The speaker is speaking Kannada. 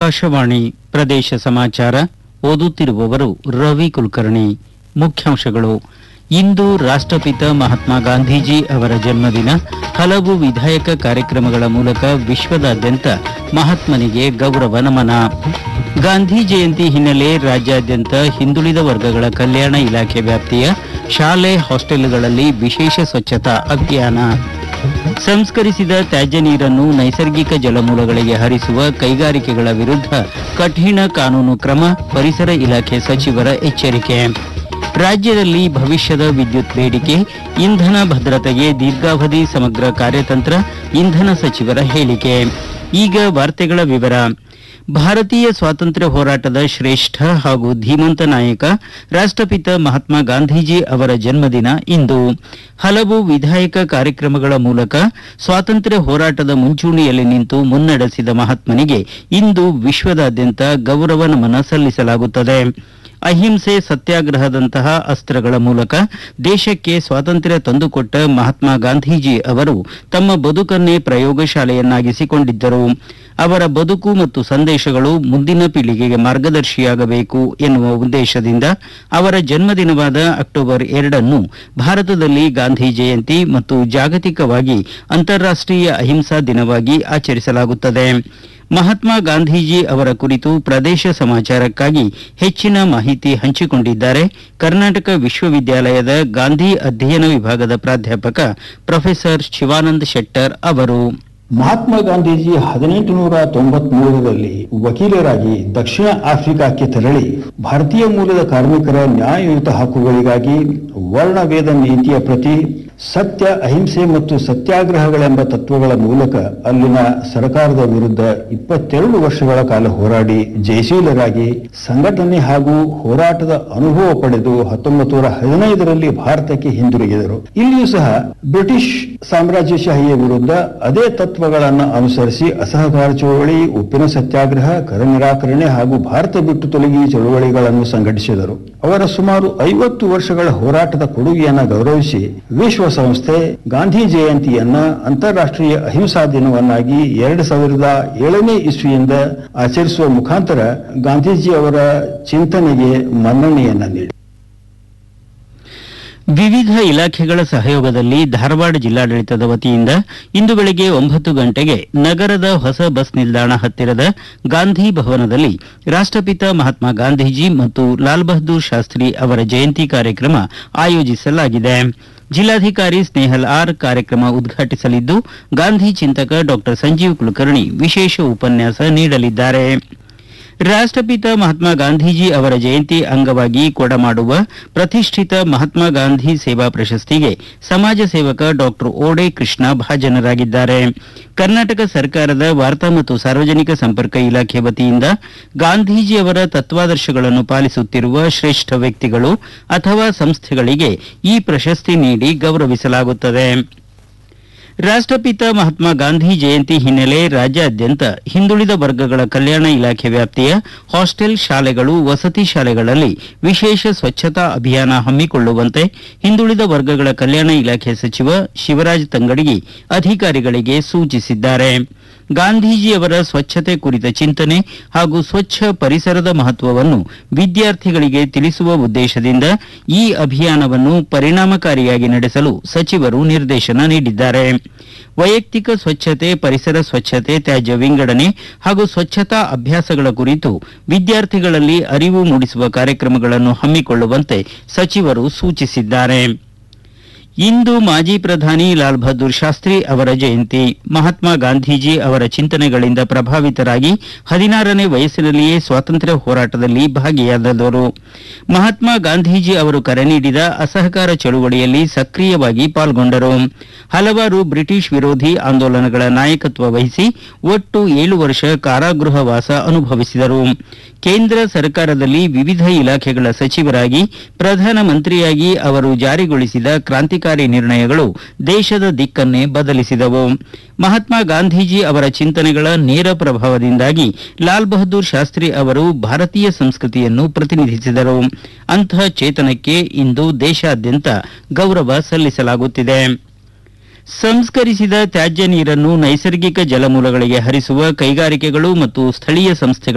ಆಕಾಶವಾಣಿ ಪ್ರದೇಶ ಸಮಾಚಾರ ಓದುತ್ತಿರುವವರು ರವಿ ಕುಲಕರ್ಣಿ ಮುಖ್ಯಾಂಶಗಳು ಇಂದು ರಾಷ್ಟ್ರಪಿತ ಮಹಾತ್ಮ ಗಾಂಧೀಜಿ ಅವರ ಜನ್ಮದಿನ ಹಲವು ವಿಧಾಯಕ ಕಾರ್ಯಕ್ರಮಗಳ ಮೂಲಕ ವಿಶ್ವದಾದ್ಯಂತ ಮಹಾತ್ಮನಿಗೆ ಗೌರವ ನಮನ ಗಾಂಧಿ ಜಯಂತಿ ಹಿನ್ನೆಲೆ ರಾಜ್ಯಾದ್ಯಂತ ಹಿಂದುಳಿದ ವರ್ಗಗಳ ಕಲ್ಯಾಣ ಇಲಾಖೆ ವ್ಯಾಪ್ತಿಯ ಶಾಲೆ ಹಾಸ್ಟೆಲ್ಗಳಲ್ಲಿ ವಿಶೇಷ ಸ್ವಚ್ಛತಾ ಅಭಿಯಾನ ಸಂಸ್ಕರಿಸಿದ ತ್ಯಾಜ್ಯ ನೀರನ್ನು ನೈಸರ್ಗಿಕ ಜಲಮೂಲಗಳಿಗೆ ಹರಿಸುವ ಕೈಗಾರಿಕೆಗಳ ವಿರುದ್ಧ ಕಠಿಣ ಕಾನೂನು ಕ್ರಮ ಪರಿಸರ ಇಲಾಖೆ ಸಚಿವರ ಎಚ್ಚರಿಕೆ ರಾಜ್ಯದಲ್ಲಿ ಭವಿಷ್ಯದ ವಿದ್ಯುತ್ ಬೇಡಿಕೆ ಇಂಧನ ಭದ್ರತೆಗೆ ದೀರ್ಘಾವಧಿ ಸಮಗ್ರ ಕಾರ್ಯತಂತ್ರ ಇಂಧನ ಸಚಿವರ ಹೇಳಿಕೆ ಈಗ ವಾರ್ತೆಗಳ ವಿವರ ಭಾರತೀಯ ಸ್ವಾತಂತ್ರ್ಯ ಹೋರಾಟದ ಶ್ರೇಷ್ಠ ಹಾಗೂ ಧೀಮಂತ ನಾಯಕ ರಾಷ್ಟ್ರಪಿತ ಮಹಾತ್ಮ ಗಾಂಧೀಜಿ ಅವರ ಜನ್ಮದಿನ ಇಂದು ಹಲವು ವಿಧಾಯಕ ಕಾರ್ಯಕ್ರಮಗಳ ಮೂಲಕ ಸ್ವಾತಂತ್ರ್ಯ ಹೋರಾಟದ ಮುಂಚೂಣಿಯಲ್ಲಿ ನಿಂತು ಮುನ್ನಡೆಸಿದ ಮಹಾತ್ಮನಿಗೆ ಇಂದು ವಿಶ್ವದಾದ್ಯಂತ ಗೌರವ ನಮನ ಸಲ್ಲಿಸಲಾಗುತ್ತದೆ ಅಹಿಂಸೆ ಸತ್ಯಾಗ್ರಹದಂತಹ ಅಸ್ತ್ರಗಳ ಮೂಲಕ ದೇಶಕ್ಕೆ ಸ್ವಾತಂತ್ರ್ಯ ತಂದುಕೊಟ್ಟ ಮಹಾತ್ಮ ಗಾಂಧೀಜಿ ಅವರು ತಮ್ಮ ಬದುಕನ್ನೇ ಪ್ರಯೋಗಶಾಲೆಯನ್ನಾಗಿಸಿಕೊಂಡಿದ್ದರು ಅವರ ಬದುಕು ಮತ್ತು ಸಂದೇಶಗಳು ಮುಂದಿನ ಪೀಳಿಗೆಗೆ ಮಾರ್ಗದರ್ಶಿಯಾಗಬೇಕು ಎನ್ನುವ ಉದ್ದೇಶದಿಂದ ಅವರ ಜನ್ಮದಿನವಾದ ಅಕ್ಟೋಬರ್ ಎರಡನ್ನು ಭಾರತದಲ್ಲಿ ಗಾಂಧಿ ಜಯಂತಿ ಮತ್ತು ಜಾಗತಿಕವಾಗಿ ಅಂತಾರಾಷ್ಟೀಯ ಅಹಿಂಸಾ ದಿನವಾಗಿ ಆಚರಿಸಲಾಗುತ್ತದೆ ಮಹಾತ್ಮ ಗಾಂಧೀಜಿ ಅವರ ಕುರಿತು ಪ್ರದೇಶ ಸಮಾಚಾರಕ್ಕಾಗಿ ಹೆಚ್ಚಿನ ಮಾಹಿತಿ ಹಂಚಿಕೊಂಡಿದ್ದಾರೆ ಕರ್ನಾಟಕ ವಿಶ್ವವಿದ್ಯಾಲಯದ ಗಾಂಧಿ ಅಧ್ಯಯನ ವಿಭಾಗದ ಪ್ರಾಧ್ಯಾಪಕ ಪ್ರೊಫೆಸರ್ ಶಿವಾನಂದ ಶೆಟ್ಟರ್ ಅವರು ಮಹಾತ್ಮ ಗಾಂಧೀಜಿ ಹದಿನೆಂಟು ನೂರ ತೊಂಬತ್ಮೂರರಲ್ಲಿ ವಕೀಲರಾಗಿ ದಕ್ಷಿಣ ಆಫ್ರಿಕಾಕ್ಕೆ ತೆರಳಿ ಭಾರತೀಯ ಮೂಲದ ಕಾರ್ಮಿಕರ ನ್ಯಾಯಯುತ ಹಕ್ಕುಗಳಿಗಾಗಿ ವರ್ಣವೇದ ನೀತಿಯ ಪ್ರತಿ ಸತ್ಯ ಅಹಿಂಸೆ ಮತ್ತು ಸತ್ಯಾಗ್ರಹಗಳೆಂಬ ತತ್ವಗಳ ಮೂಲಕ ಅಲ್ಲಿನ ಸರ್ಕಾರದ ವಿರುದ್ಧ ಇಪ್ಪತ್ತೆರಡು ವರ್ಷಗಳ ಕಾಲ ಹೋರಾಡಿ ಜಯಶೀಲರಾಗಿ ಸಂಘಟನೆ ಹಾಗೂ ಹೋರಾಟದ ಅನುಭವ ಪಡೆದು ಹತ್ತೊಂಬತ್ತು ನೂರ ಹದಿನೈದರಲ್ಲಿ ಭಾರತಕ್ಕೆ ಹಿಂದಿರುಗಿದರು ಇಲ್ಲಿಯೂ ಸಹ ಬ್ರಿಟಿಷ್ ಸಾಮ್ರಾಜ್ಯಶಾಹಿಯ ವಿರುದ್ಧ ಅದೇ ತತ್ವಗಳನ್ನು ಅನುಸರಿಸಿ ಅಸಹಕಾರ ಚಳವಳಿ ಉಪ್ಪಿನ ಸತ್ಯಾಗ್ರಹ ಕರ ನಿರಾಕರಣೆ ಹಾಗೂ ಭಾರತ ಬಿಟ್ಟು ತೊಲಗಿ ಚಳವಳಿಗಳನ್ನು ಸಂಘಟಿಸಿದರು ಅವರ ಸುಮಾರು ಐವತ್ತು ವರ್ಷಗಳ ಹೋರಾಟದ ಕೊಡುಗೆಯನ್ನು ಗೌರವಿಸಿ ವಿಶ್ವಸಂಸ್ಥೆ ಗಾಂಧಿ ಜಯಂತಿಯನ್ನ ಅಂತಾರಾಷ್ಟ್ರೀಯ ಅಹಿಂಸಾ ದಿನವನ್ನಾಗಿ ಎರಡು ಸಾವಿರದ ಏಳನೇ ಇಸ್ವಿಯಿಂದ ಆಚರಿಸುವ ಮುಖಾಂತರ ಗಾಂಧೀಜಿ ಅವರ ಚಿಂತನೆಗೆ ಮನ್ನಣೆಯನ್ನ ನೀಡಿ ವಿವಿಧ ಇಲಾಖೆಗಳ ಸಹಯೋಗದಲ್ಲಿ ಧಾರವಾಡ ಜಿಲ್ಲಾಡಳಿತದ ವತಿಯಿಂದ ಇಂದು ಬೆಳಗ್ಗೆ ಒಂಬತ್ತು ಗಂಟೆಗೆ ನಗರದ ಹೊಸ ಬಸ್ ನಿಲ್ದಾಣ ಹತ್ತಿರದ ಗಾಂಧಿ ಭವನದಲ್ಲಿ ರಾಷ್ಟ್ರಪಿತ ಮಹಾತ್ಮ ಗಾಂಧೀಜಿ ಮತ್ತು ಲಾಲ್ ಬಹದ್ದೂರ್ ಶಾಸ್ತ್ರಿ ಅವರ ಜಯಂತಿ ಕಾರ್ಯಕ್ರಮ ಆಯೋಜಿಸಲಾಗಿದೆ ಜಿಲ್ಲಾಧಿಕಾರಿ ಸ್ನೇಹಲ್ ಆರ್ ಕಾರ್ಯಕ್ರಮ ಉದ್ಘಾಟಿಸಲಿದ್ದು ಗಾಂಧಿ ಚಿಂತಕ ಡಾಕ್ಟರ್ ಸಂಜೀವ್ ಕುಲಕರ್ಣಿ ವಿಶೇಷ ಉಪನ್ಯಾಸ ನೀಡಲಿದ್ದಾರೆ ರಾಷ್ಟ್ರಪಿತ ಮಹಾತ್ಮ ಗಾಂಧೀಜಿ ಅವರ ಜಯಂತಿ ಅಂಗವಾಗಿ ಕೊಡಮಾಡುವ ಪ್ರತಿಷ್ಠಿತ ಮಹಾತ್ಮ ಗಾಂಧಿ ಸೇವಾ ಪ್ರಶಸ್ತಿಗೆ ಸಮಾಜ ಸೇವಕ ಡಾಕ್ಟರ್ ಓಡೆ ಕೃಷ್ಣ ಭಾಜನರಾಗಿದ್ದಾರೆ ಕರ್ನಾಟಕ ಸರ್ಕಾರದ ವಾರ್ತಾ ಮತ್ತು ಸಾರ್ವಜನಿಕ ಸಂಪರ್ಕ ಇಲಾಖೆ ವತಿಯಿಂದ ಗಾಂಧೀಜಿ ಅವರ ತತ್ವಾದರ್ಶಗಳನ್ನು ಪಾಲಿಸುತ್ತಿರುವ ಶ್ರೇಷ್ಠ ವ್ಯಕ್ತಿಗಳು ಅಥವಾ ಸಂಸ್ಥೆಗಳಿಗೆ ಈ ಪ್ರಶಸ್ತಿ ನೀಡಿ ಗೌರವಿಸಲಾಗುತ್ತದೆ ರಾಷ್ಟ್ರಪಿತ ಮಹಾತ್ಮ ಗಾಂಧಿ ಜಯಂತಿ ಹಿನ್ನೆಲೆ ರಾಜ್ಯಾದ್ಯಂತ ಹಿಂದುಳಿದ ವರ್ಗಗಳ ಕಲ್ಯಾಣ ಇಲಾಖೆ ವ್ಯಾಪ್ತಿಯ ಹಾಸ್ಟೆಲ್ ಶಾಲೆಗಳು ವಸತಿ ಶಾಲೆಗಳಲ್ಲಿ ವಿಶೇಷ ಸ್ವಚ್ಛತಾ ಅಭಿಯಾನ ಹಮ್ಮಿಕೊಳ್ಳುವಂತೆ ಹಿಂದುಳಿದ ವರ್ಗಗಳ ಕಲ್ಯಾಣ ಇಲಾಖೆ ಸಚಿವ ಶಿವರಾಜ್ ತಂಗಡಗಿ ಅಧಿಕಾರಿಗಳಿಗೆ ಸೂಚಿಸಿದ್ದಾರೆ ಗಾಂಧೀಜಿಯವರ ಸ್ವಚ್ಛತೆ ಕುರಿತ ಚಿಂತನೆ ಹಾಗೂ ಸ್ವಚ್ಛ ಪರಿಸರದ ಮಹತ್ವವನ್ನು ವಿದ್ಯಾರ್ಥಿಗಳಿಗೆ ತಿಳಿಸುವ ಉದ್ದೇಶದಿಂದ ಈ ಅಭಿಯಾನವನ್ನು ಪರಿಣಾಮಕಾರಿಯಾಗಿ ನಡೆಸಲು ಸಚಿವರು ನಿರ್ದೇಶನ ನೀಡಿದ್ದಾರೆ ವೈಯಕ್ತಿಕ ಸ್ವಚ್ಛತೆ ಪರಿಸರ ಸ್ವಚ್ಛತೆ ತ್ಯಾಜ್ಯ ವಿಂಗಡಣೆ ಹಾಗೂ ಸ್ವಚ್ಛತಾ ಅಭ್ಯಾಸಗಳ ಕುರಿತು ವಿದ್ಯಾರ್ಥಿಗಳಲ್ಲಿ ಅರಿವು ಮೂಡಿಸುವ ಕಾರ್ಯಕ್ರಮಗಳನ್ನು ಹಮ್ಮಿಕೊಳ್ಳುವಂತೆ ಸಚಿವರು ಸೂಚಿಸಿದ್ದಾರೆ ಇಂದು ಮಾಜಿ ಪ್ರಧಾನಿ ಲಾಲ್ ಬಹದ್ದೂರ್ ಶಾಸ್ತ್ರಿ ಅವರ ಜಯಂತಿ ಮಹಾತ್ಮ ಗಾಂಧೀಜಿ ಅವರ ಚಿಂತನೆಗಳಿಂದ ಪ್ರಭಾವಿತರಾಗಿ ಹದಿನಾರನೇ ವಯಸ್ಸಿನಲ್ಲಿಯೇ ಸ್ವಾತಂತ್ರ್ಯ ಹೋರಾಟದಲ್ಲಿ ಭಾಗಿಯಾದವರು ಮಹಾತ್ಮ ಗಾಂಧೀಜಿ ಅವರು ಕರೆ ನೀಡಿದ ಅಸಹಕಾರ ಚಳುವಳಿಯಲ್ಲಿ ಸಕ್ರಿಯವಾಗಿ ಪಾಲ್ಗೊಂಡರು ಹಲವಾರು ಬ್ರಿಟಿಷ್ ವಿರೋಧಿ ಆಂದೋಲನಗಳ ನಾಯಕತ್ವ ವಹಿಸಿ ಒಟ್ಟು ಏಳು ವರ್ಷ ಕಾರಾಗೃಹ ವಾಸ ಅನುಭವಿಸಿದರು ಕೇಂದ್ರ ಸರ್ಕಾರದಲ್ಲಿ ವಿವಿಧ ಇಲಾಖೆಗಳ ಸಚಿವರಾಗಿ ಪ್ರಧಾನಮಂತ್ರಿಯಾಗಿ ಅವರು ಜಾರಿಗೊಳಿಸಿದ ಕ್ರಾಂತಿಕಾರಿ ನಿರ್ಣಯಗಳು ದೇಶದ ದಿಕ್ಕನ್ನೇ ಬದಲಿಸಿದವು ಮಹಾತ್ಮ ಗಾಂಧೀಜಿ ಅವರ ಚಿಂತನೆಗಳ ನೇರ ಪ್ರಭಾವದಿಂದಾಗಿ ಲಾಲ್ ಬಹದ್ದೂರ್ ಶಾಸ್ತ್ರಿ ಅವರು ಭಾರತೀಯ ಸಂಸ್ಕೃತಿಯನ್ನು ಪ್ರತಿನಿಧಿಸಿದರು ಅಂತಹ ಚೇತನಕ್ಕೆ ಇಂದು ದೇಶಾದ್ಯಂತ ಗೌರವ ಸಲ್ಲಿಸಲಾಗುತ್ತಿದೆ ಸಂಸ್ಕರಿಸಿದ ತ್ಯಾಜ್ಯ ನೀರನ್ನು ನೈಸರ್ಗಿಕ ಜಲಮೂಲಗಳಿಗೆ ಹರಿಸುವ ಕೈಗಾರಿಕೆಗಳು ಮತ್ತು ಸ್ಥಳೀಯ ಸಂಸ್ಥೆಗಳ